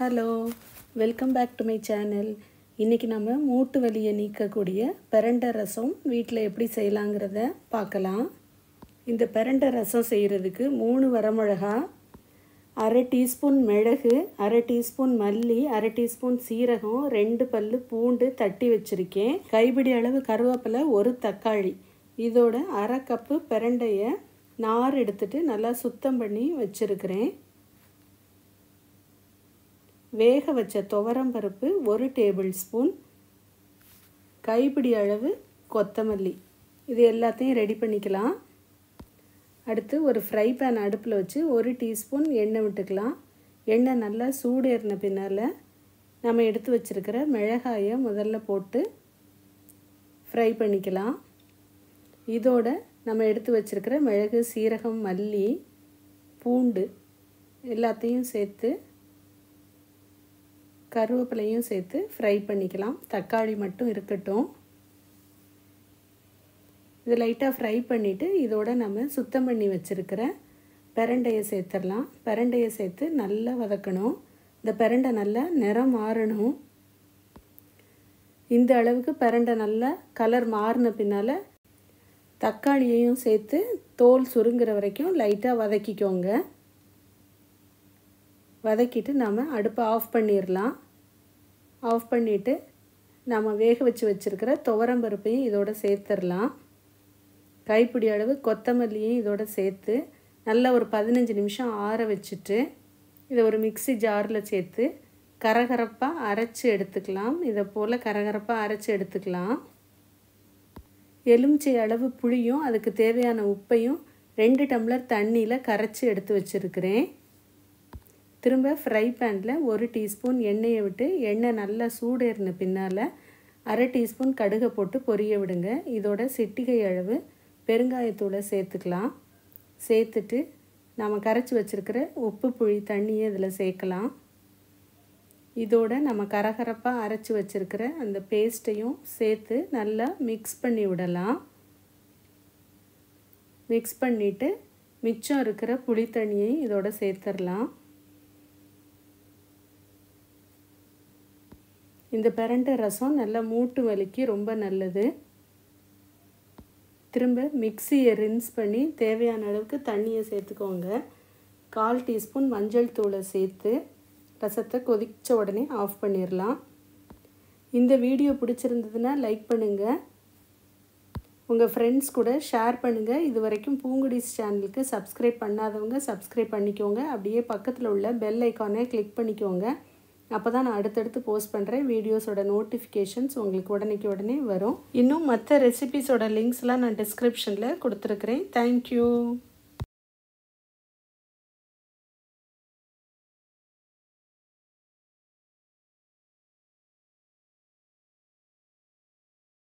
hello welcome back to my channel இன்றைக்கி நம்ம மூட்டு வலியை நீக்கக்கூடிய பிரண்டை ரசம் வீட்டில் எப்படி செய்யலாங்கிறத பார்க்கலாம் இந்த பிரண்டை ரசம் செய்கிறதுக்கு மூணு வரமிளகா அரை டீஸ்பூன் மிளகு அரை டீஸ்பூன் மல்லி அரை டீஸ்பூன் சீரகம் ரெண்டு பல்லு பூண்டு தட்டி வச்சுருக்கேன் கைப்பிடி அளவு கருவேப்பிலை ஒரு தக்காளி இதோட அரை கப்பு பிரண்டையை நார் எடுத்துட்டு நல்லா சுத்தம் பண்ணி வச்சுருக்கிறேன் வேக வச்ச துவரம்பருப்பு ஒரு டேபிள் ஸ்பூன் கைப்பிடி அளவு கொத்தமல்லி இது எல்லாத்தையும் ரெடி பண்ணிக்கலாம் அடுத்து ஒரு ஃப்ரை பேன் அடுப்பில் வச்சு ஒரு டீஸ்பூன் எண்ணெய் விட்டுக்கலாம் எண்ணெய் நல்லா சூடேறின பின்னால் நம்ம எடுத்து வச்சுருக்கிற மிளகாயை முதல்ல போட்டு ஃப்ரை பண்ணிக்கலாம் இதோட நம்ம எடுத்து வச்சுருக்கிற மிளகு சீரகம் மல்லி பூண்டு எல்லாத்தையும் சேர்த்து கருவேப்பிலையும் சேர்த்து ஃப்ரை பண்ணிக்கலாம் தக்காளி மட்டும் இருக்கட்டும் இது லைட்டாக ஃப்ரை பண்ணிவிட்டு இதோட நம்ம சுத்தம் பண்ணி வச்சுருக்கிற பிரண்டையை சேர்த்துடலாம் பிரண்டையை சேர்த்து நல்லா வதக்கணும் இந்த பிரண்டை நல்லா நிறம் மாறணும் இந்த அளவுக்கு பிரண்டை நல்லா கலர் மாறின பின்னால் தக்காளியையும் சேர்த்து தோல் சுருங்குற வரைக்கும் லைட்டாக வதக்கிக்கோங்க வதக்கிட்டு நாம் அடுப்பை ஆஃப் பண்ணிடலாம் ஆஃப் பண்ணிவிட்டு நாம் வேக வச்சு வச்சுருக்கிற துவரம்பருப்பையும் இதோட சேர்த்துடலாம் கைப்பிடி அளவு கொத்தமல்லியும் இதோட சேர்த்து நல்லா ஒரு பதினஞ்சு நிமிஷம் ஆற வச்சுட்டு இதை ஒரு மிக்சி ஜாரில் சேர்த்து கரகரப்பாக அரைச்சி எடுத்துக்கலாம் இதை போல் கரகரப்பாக அரைச்சி எடுத்துக்கலாம் எலுமிச்சை அளவு புளியும் அதுக்கு தேவையான உப்பையும் ரெண்டு டம்ளர் தண்ணியில் கரைச்சி எடுத்து வச்சுருக்கிறேன் திரும்ப ஃப்ரை பேனில் ஒரு டீஸ்பூன் எண்ணெயை விட்டு எண்ணெய் நல்லா சூடேறின பின்னால் அரை டீஸ்பூன் கடுகை போட்டு பொரிய விடுங்க இதோட சிட்டிகை அளவு பெருங்காயத்தூளை சேர்த்துக்கலாம் சேர்த்துட்டு நம்ம கரைச்சி வச்சுருக்கிற உப்பு புளி தண்ணியை இதில் சேர்க்கலாம் இதோட நம்ம கரகரப்பாக அரைச்சி வச்சுருக்கிற அந்த பேஸ்ட்டையும் சேர்த்து நல்லா மிக்ஸ் பண்ணி விடலாம் மிக்ஸ் பண்ணிவிட்டு மிச்சம் இருக்கிற புளி தண்ணியை இதோட சேர்த்துடலாம் இந்த பிரண்டை ரசம் நல்லா மூட்டு வலிக்கு ரொம்ப நல்லது திரும்ப மிக்சியை ரின்ஸ் பண்ணி தேவையான அளவுக்கு தண்ணியை சேர்த்துக்கோங்க கால் டீஸ்பூன் மஞ்சள் தூளை சேர்த்து ரசத்தை கொதித்த உடனே ஆஃப் பண்ணிடலாம் இந்த வீடியோ பிடிச்சிருந்ததுன்னா லைக் பண்ணுங்கள் உங்கள் ஃப்ரெண்ட்ஸ் கூட ஷேர் பண்ணுங்கள் இது வரைக்கும் பூங்குடிஸ் சேனலுக்கு சப்ஸ்கிரைப் பண்ணாதவங்க சப்ஸ்கிரைப் பண்ணிக்கோங்க அப்படியே பக்கத்தில் உள்ள பெல் ஐக்கானை கிளிக் பண்ணிக்கோங்க அப்போ தான் நான் அடுத்தடுத்து போஸ்ட் பண்ணுறேன் வீடியோஸோட நோட்டிஃபிகேஷன்ஸ் உங்களுக்கு உடனேக்கு உடனே வரும் இன்னும் மற்ற ரெசிபிஸோட லிங்க்ஸ்லாம் நான் டிஸ்கிரிப்ஷனில் கொடுத்துருக்குறேன் தேங்க்யூ